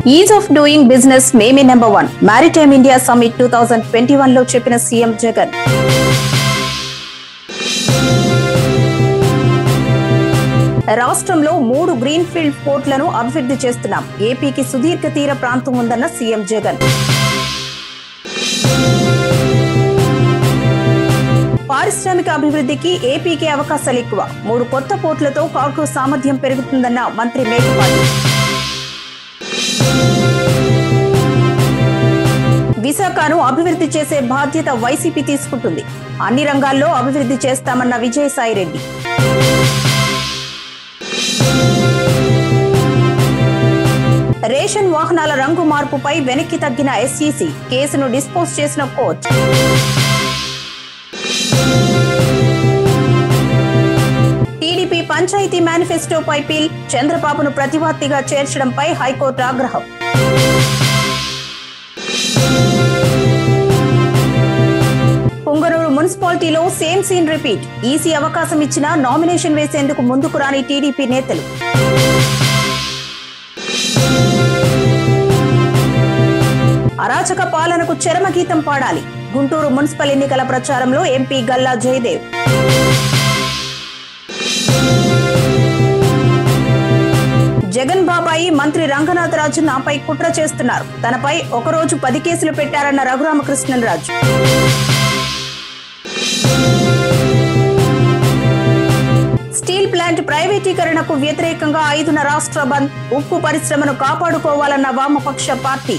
is of doing business మేమే number one maritime India summit two thousand twenty one లో చెప్పిన CM Jagan రాష్ట్రంలో మూడు గ్రీన్ ఫీల్డ్ పోర్ట్లను అభివృద్ధి చేస్తున్నాం ఏపీకి సుదీర్ఘ తీర ప్రాంతం ఉందన్న సీఎం జగన్ పారిశ్రామిక అభివృద్ధికి ఏపీకి అవకాశాలు ఎక్కువ మూడు కొత్త పోర్టులతో కార్గో సామర్థ్యం పెరుగుతుందన్న మంత్రి మేకపాటి విశాఖను అభివృద్ధి చేసే బాధ్యత వైసీపీ తీసుకుంటుంది అన్ని రంగాల్లో అభివృద్ధి చేస్తామన్న విజయసాయిరెడ్డి రేషన్ వాహనాల రంగు మార్పుపై వెనక్కి తగ్గిన ఎస్ఈసి కేసును డిస్పోజ్ చేసిన కోర్టు టీడీపీ పంచాయతీ మేనిఫెస్టోపై పిల్ చంద్రబాబును ప్రతివాదిగా చేర్చడంపై హైకోర్టు ఆగ్రహం పుంగనూరు మున్సిపాలిటీలో సేమ్ సీన్ రిపీట్ ఈసీ అవకాశం ఇచ్చినా నామినేషన్ వేసేందుకు ముందుకు రాని టీడీపీ నేతలు అరాచక పాలనకు చరమగీతం పాడాలి గుంటూరు మున్సిపల్ ఎన్నికల ప్రచారంలో ఎంపీ గల్లా జయదేవ్ జగన్ బాబాయి మంత్రి రంగనాథరాజు నాపై కుట్ర చేస్తున్నారు తనపై ఒకరోజు పది కేసులు పెట్టారన్న రఘురామకృష్ణరాజు స్టీల్ ప్లాంట్ ప్రైవేటీకరణకు వ్యతిరేకంగా ఐదున రాష్ట్ర బంద్ ఉక్కు పరిశ్రమను కాపాడుకోవాలన్న వామపక్ష పార్టీ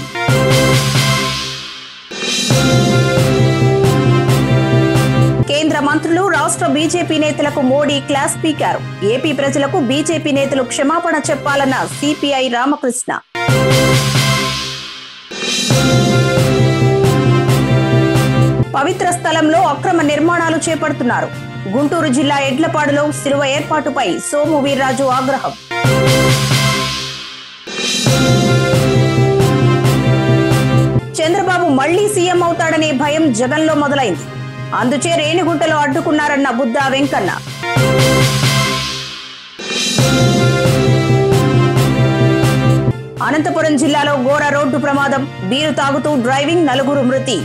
కేంద్ర మంత్రులు రాష్ట్ర బీజేపీ నేతలకు మోడీ క్లాస్ స్పీకర్ ఏపీ ప్రజలకు బీజేపీ నేతలు క్షమాపణ చెప్పాలన్న సిపిఐ రామకృష్ణ పవిత్ర స్థలంలో అక్రమ నిర్మాణాలు చేపడుతున్నారు గుంటూరు జిల్లా ఎడ్లపాడులో శిలువ ఏర్పాటుపై సోము వీర్రాజు ఆగ్రహం చంద్రబాబు మళ్లీ సీఎం అవుతాడనే భయం జగన్లో మొదలైంది అందుచే రేణిగుంటలో అడ్డుకున్నారన్న బుద్ధా వెంకన్న అనంతపురం జిల్లాలో ఘోర రోడ్డు ప్రమాదం బీరు తాగుతూ డ్రైవింగ్ నలుగురు మృతి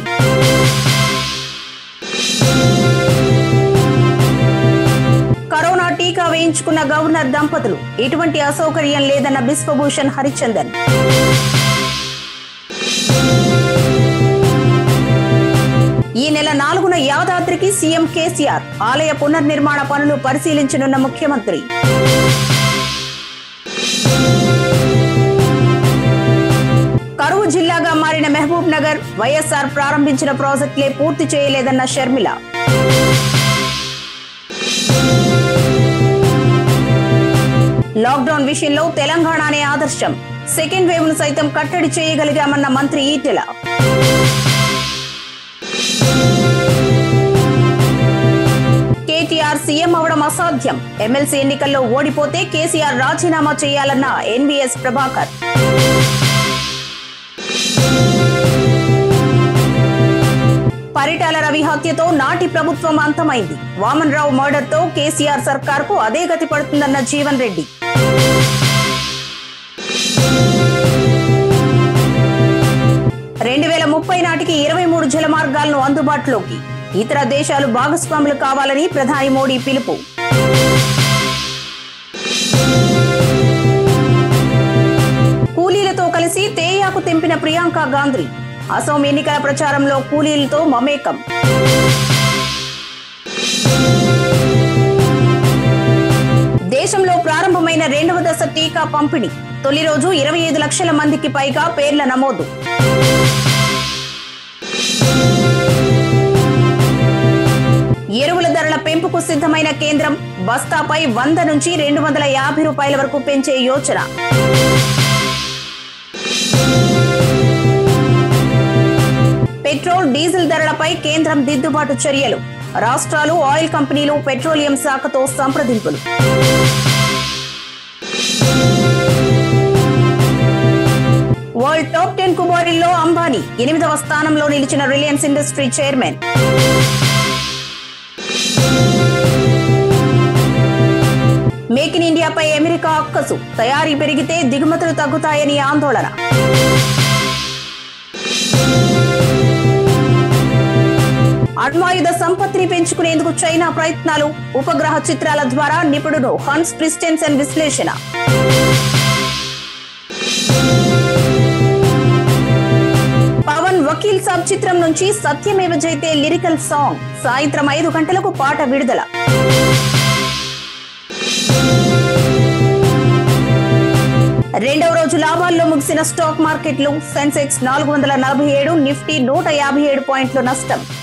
కరోనా టీకా వేయించుకున్న గవర్నర్ దంపతులు ఎటువంటి అసౌకర్యం లేదన్న బిశ్వభూషణ్ హరిచందన్ ఈ నెల నాలుగున యాదాద్రికి సీఎం కేసీఆర్ ఆలయ పునర్నిర్మాణ పనులు పరిశీలించనున్న ముఖ్యమంత్రి కరువు జిల్లాగా మారిన మహబూబ్ నగర్ వైఎస్ఆర్ ప్రారంభించిన ప్రాజెక్టులే పూర్తి చేయలేదన్న షర్మిల లాక్డౌన్ విషయంలో తెలంగాణనే ఆదర్శం సెకండ్ వేవ్ ను సైతం కట్టడి చేయగలిగామన్న మంత్రి ఈటెల కేటీఆర్ సీఎం అవడం అసాధ్యం ఎమ్మెల్సీ ఎన్నికల్లో ఓడిపోతే కేసీఆర్ రాజీనామా చేయాలన్న ఎన్వీఎస్ ప్రభాకర్ పరిటాల రవి హత్యతో నాటి ప్రభుత్వం అంతమైంది వామన్ రావు మర్డర్ తో కేసీఆర్ సర్కార్ కు అదే గతి పడుతుందన్న జీవన్ రెడ్డి రెండు వేల ముప్పై నాటికి ఇరవై మూడు జలమార్గాలను అందుబాటులోకి ఇతర దేశాలు భాగస్వాములు కావాలని ప్రధాని మోడీ పిలుపు కూలీలతో కలిసి తేయాకు తెంపిన ప్రియాంక గాంధీ అసోం ఎన్నికల ప్రచారంలో కూలీలతో మమేకం దేశంలో ప్రారంభమైన రెండవ దశ టీకా పంపిణీ తొలి రోజు ఇరవై ఐదు లక్షల మందికి పైగా పేర్ల నమోదు ఎరువుల ధరల పెంపుకు సిద్ధమైన కేంద్రం బస్తాపై వంద నుంచి రెండు వందల యాభై రూపాయల వరకు పెంచే యోచన పెట్రోల్ డీజిల్ ధరలపై కేంద్రం దిద్దుబాటు చర్యలు రాష్ట్రాలు ఆయిల్ కంపెనీలు పెట్రోలియం శాఖతో సంప్రదింపులు వరల్డ్ టాప్ టెన్ కుమారిల్లో అంబానీ ఎనిమిదవ స్థానంలో నిలిచిన Reliance industry chairman make in ఇండియాపై అమెరికా అక్కసు తయారీ పెరిగితే దిగుమతులు తగ్గుతాయని ఆందోళన అణ్వాయుధ సంపత్తిని పెంచుకునేందుకు చైనా ప్రయత్నాలు ఉపగ్రహ చిత్రాల ద్వారా నిపుణుడు హన్స్ క్రిస్టెన్సెన్ విశ్లేషణ పవన్ వకీల్ సాబ్ చిత్రం నుంచి సత్యమేవ జైతే లిరికల్ సాంగ్ సాయంత్రం ఐదు గంటలకు పాట విడుదల రెండవ రోజు లాభాల్లో ముగిసిన స్టాక్ మార్కెట్లు సెన్సెక్స్ నాలుగు వందల నలభై ఏడు నిఫ్టీ నూట యాభై ఏడు పాయింట్ల నష్టం